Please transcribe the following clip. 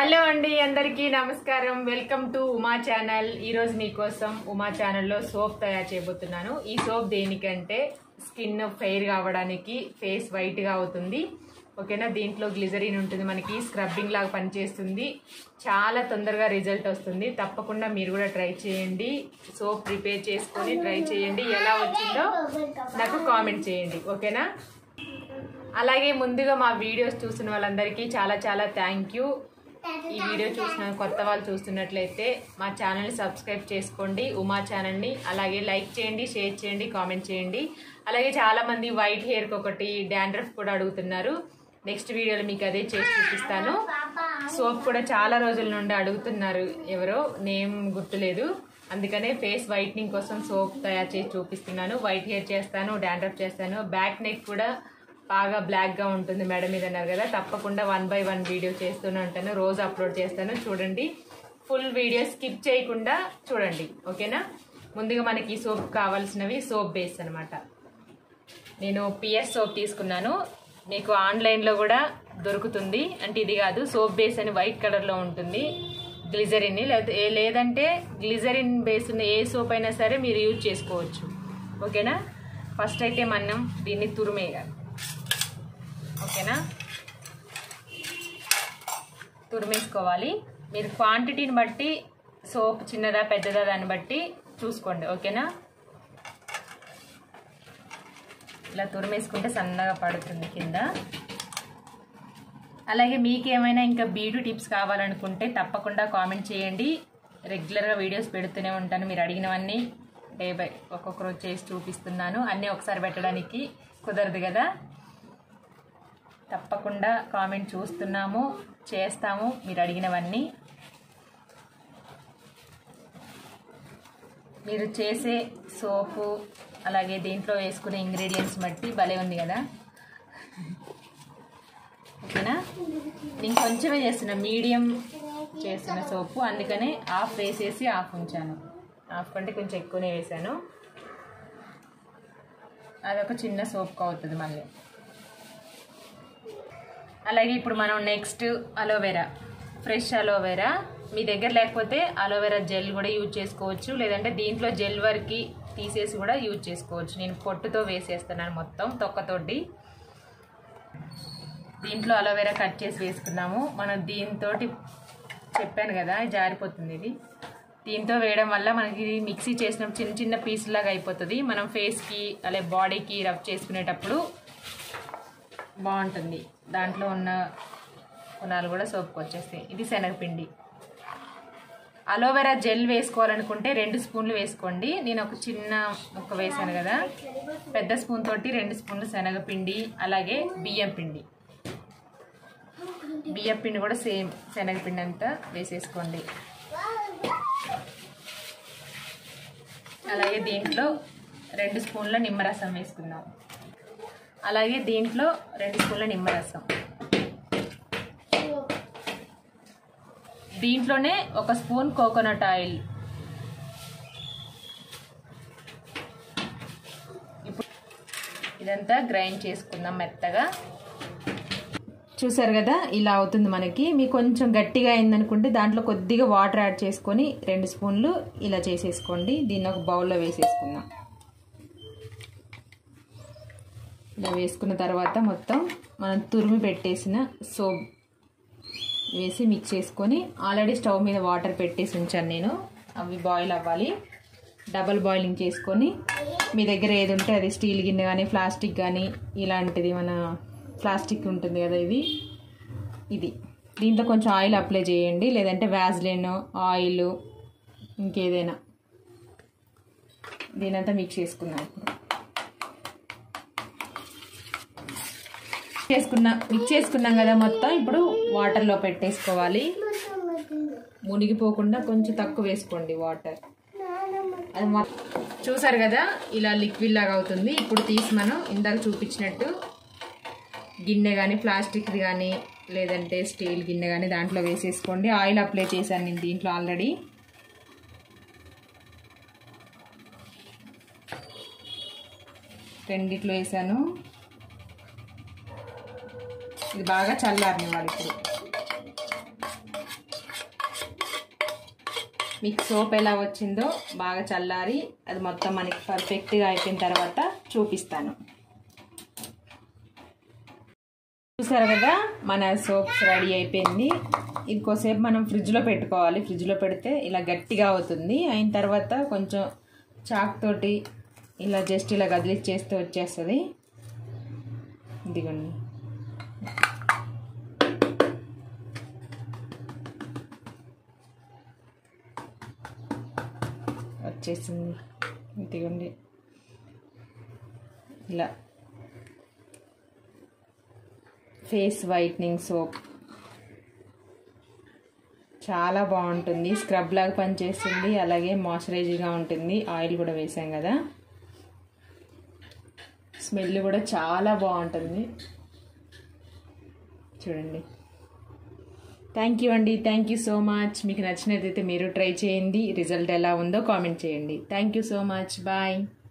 hello అండి అందరికీ నమస్కారం వెల్కమ్ టు ఉమా ఛానల్ ఈరోజు మీకోసం ఉమా ఛానల్లో సోప్ తయారు చేయబోతున్నాను ఈ సోప్ దేనికంటే స్కిన్ ఫెయిర్ కావడానికి ఫేస్ వైట్గా అవుతుంది ఓకేనా దీంట్లో గ్లిజరిన్ ఉంటుంది మనకి స్క్రబ్బింగ్ లాగా పనిచేస్తుంది చాలా తొందరగా రిజల్ట్ వస్తుంది తప్పకుండా మీరు కూడా ట్రై చేయండి సోప్ ప్రిపేర్ చేసుకొని ట్రై చేయండి ఎలా వచ్చిందో నాకు కామెంట్ చేయండి ఓకేనా అలాగే ముందుగా మా వీడియోస్ చూస్తున్న వాళ్ళందరికీ చాలా చాలా థ్యాంక్ యూ ఈ వీడియో చూసిన కొత్త వాళ్ళు చూస్తున్నట్లయితే మా ఛానల్ని సబ్స్క్రైబ్ చేసుకోండి ఉమా ఛానల్ని అలాగే లైక్ చేయండి షేర్ చేయండి కామెంట్ చేయండి అలాగే చాలామంది వైట్ హెయిర్కి ఒకటి డాండ్రఫ్ కూడా అడుగుతున్నారు నెక్స్ట్ వీడియోలో మీకు అదే చేసి చూపిస్తాను సోప్ కూడా చాలా రోజుల నుండి అడుగుతున్నారు ఎవరో నేమ్ గుర్తులేదు అందుకనే ఫేస్ వైట్నింగ్ కోసం సోప్ తయారు చేసి చూపిస్తున్నాను వైట్ హెయిర్ చేస్తాను డాండ్రఫ్ చేస్తాను బ్యాక్ నెక్ కూడా బాగా బ్లాక్గా ఉంటుంది మేడం మీద అన్నారు కదా తప్పకుండా వన్ బై వన్ వీడియో చేస్తూనే ఉంటాను రోజు అప్లోడ్ చేస్తాను చూడండి ఫుల్ వీడియో స్కిప్ చేయకుండా చూడండి ఓకేనా ముందుగా మనకి ఈ సోప్ కావాల్సినవి సోప్ బేస్ అనమాట నేను పిఎస్ సోప్ తీసుకున్నాను మీకు ఆన్లైన్లో కూడా దొరుకుతుంది అంటే ఇది కాదు సోప్ బేస్ అని వైట్ కలర్లో ఉంటుంది గ్లిజరిన్ లేదా లేదంటే గ్లిజరిన్ బేస్ ఉన్న ఏ సోప్ అయినా సరే మీరు యూజ్ చేసుకోవచ్చు ఓకేనా ఫస్ట్ అయితే మనం దీన్ని తురిమేయాలి ఓకేనా తురిమేసుకోవాలి మీరు క్వాంటిటీని బట్టి సోప్ చిన్నదా పెద్దదా దాన్ని బట్టి చూసుకోండి ఓకేనా ఇలా తురిమేసుకుంటే సన్నగా పడుతుంది కింద అలాగే మీకు ఏమైనా ఇంకా బీడు టిప్స్ కావాలనుకుంటే తప్పకుండా కామెంట్ చేయండి రెగ్యులర్గా వీడియోస్ పెడుతూనే ఉంటాను మీరు అడిగినవన్నీ డే బై ఒక్కొక్క రోజు చేసి చూపిస్తున్నాను అన్నీ ఒకసారి పెట్టడానికి కుదరదు కదా తప్పకుండా కామెంట్ చూస్తున్నాము చేస్తాము మీరు అడిగినవన్నీ మీరు చేసే సోపు అలాగే దీంట్లో వేసుకునే ఇంగ్రీడియంట్స్ బట్టి భలే ఉంది కదా ఓకేనా నేను కొంచెమే చేస్తున్నా మీడియం చేస్తున్న సోపు అందుకనే హాఫ్ వేసేసి హాఫ్ ఉంచాను హాఫ్ కంటే కొంచెం ఎక్కువనే వేసాను అదొక చిన్న సోప్ అవుతుంది మళ్ళీ అలాగే ఇప్పుడు మనం నెక్స్ట్ అలోవెరా ఫ్రెష్ అలోవెరా మీ దగ్గర లేకపోతే అలోవెరా జెల్ కూడా యూజ్ చేసుకోవచ్చు లేదంటే దీంట్లో జెల్ వరకు తీసేసి కూడా యూజ్ చేసుకోవచ్చు నేను పొట్టుతో వేసేస్తున్నాను మొత్తం తొక్కతోటి దీంట్లో అలోవెరా కట్ చేసి వేసుకున్నాము మనం దీంతో చెప్పాను కదా జారిపోతుంది ఇది దీంతో వేయడం వల్ల మనకి ఇది మిక్సీ చేసినప్పుడు చిన్న చిన్న పీసులాగా అయిపోతుంది మనం ఫేస్కి అలాగే బాడీకి రబ్ చేసుకునేటప్పుడు బాగుంటుంది దాంట్లో ఉన్న కొనాలు కూడా సోప్కి వచ్చేస్తాయి ఇది శనగపిండి అలోవెరా జెల్ వేసుకోవాలనుకుంటే రెండు స్పూన్లు వేసుకోండి నేను ఒక చిన్న ముక్క వేసాను కదా పెద్ద స్పూన్ తోటి రెండు స్పూన్లు శనగపిండి అలాగే బియ్యం పిండి బియ్యం పిండి కూడా సేమ్ శనగపిండి అంతా వేసేసుకోండి అలాగే దీంట్లో రెండు స్పూన్ల నిమ్మరసం వేసుకుందాం అలాగే దీంట్లో రెండు స్పూన్ల నిమ్మరసం దీంట్లోనే ఒక స్పూన్ కోకోనట్ ఆయిల్ ఇప్పుడు ఇదంతా గ్రైండ్ చేసుకుందాం మెత్తగా చూసారు కదా ఇలా అవుతుంది మనకి మీకు కొంచెం గట్టిగా అయిందనుకుంటే దాంట్లో కొద్దిగా వాటర్ యాడ్ చేసుకొని రెండు స్పూన్లు ఇలా చేసేసుకోండి దీన్ని ఒక బౌల్లో వేసేసుకుందాం ఇలా వేసుకున్న తర్వాత మొత్తం మనం తురిమి పెట్టేసిన సోప్ వేసి మిక్స్ చేసుకొని ఆల్రెడీ స్టవ్ మీద వాటర్ పెట్టేసి ఉంచాను నేను అవి బాయిల్ అవ్వాలి డబల్ బాయిలింగ్ చేసుకొని మీ దగ్గర ఏది ఉంటే అది స్టీల్ గిన్నె కానీ ప్లాస్టిక్ కానీ ఇలాంటిది మన ప్లాస్టిక్ ఉంటుంది కదా ఇది ఇది దీంట్లో కొంచెం ఆయిల్ అప్లై చేయండి లేదంటే వ్యాజ్లైన్ ఆయిల్ ఇంకేదైనా దీనంతా మిక్స్ చేసుకున్నాం ఇప్పుడు చేసుకున్నా మిక్స్ చేసుకున్నాం కదా మొత్తం ఇప్పుడు వాటర్లో పెట్టేసుకోవాలి మునిగిపోకుండా కొంచెం తక్కువ వేసుకోండి వాటర్ అది చూసారు కదా ఇలా లిక్విడ్ లాగా అవుతుంది ఇప్పుడు తీసి మనం ఇందాక చూపించినట్టు గిన్నె కానీ ప్లాస్టిక్ది కానీ లేదంటే స్టీల్ గిన్నె కానీ దాంట్లో వేసేసుకోండి ఆయిల్ అప్లై చేశాను నేను దీంట్లో ఆల్రెడీ రెండిట్లో వేసాను ఇది బాగా చల్లారనివ్వాలి ఇప్పుడు మీకు సోప్ ఎలా వచ్చిందో బాగా చల్లారి అది మొత్తం మనకి పర్ఫెక్ట్గా అయిపోయిన తర్వాత చూపిస్తాను చూసారు కదా మన సోప్స్ రెడీ అయిపోయింది ఇంకోసేపు మనం ఫ్రిడ్జ్లో పెట్టుకోవాలి ఫ్రిడ్జ్లో పెడితే ఇలా గట్టిగా అవుతుంది అయిన తర్వాత కొంచెం చాక్ తోటి ఇలా జస్ట్ ఇలా కదిలిచ్చేస్తే వచ్చేస్తుంది ఇదిగోండి వచ్చేసింది ఇదిగోండి ఇలా ఫేస్ వైట్నింగ్ సోప్ చాలా బాగుంటుంది స్క్రబ్ లాగా పనిచేస్తుంది అలాగే మాయిశ్చరైజ్గా ఉంటుంది ఆయిల్ కూడా వేసాం కదా స్మెల్ కూడా చాలా బాగుంటుంది చూడండి థ్యాంక్ యూ అండి థ్యాంక్ యూ సో మచ్ మీకు నచ్చినట్లయితే మీరు ట్రై చేయండి రిజల్ట్ ఎలా ఉందో కామెంట్ చేయండి thank you so much bye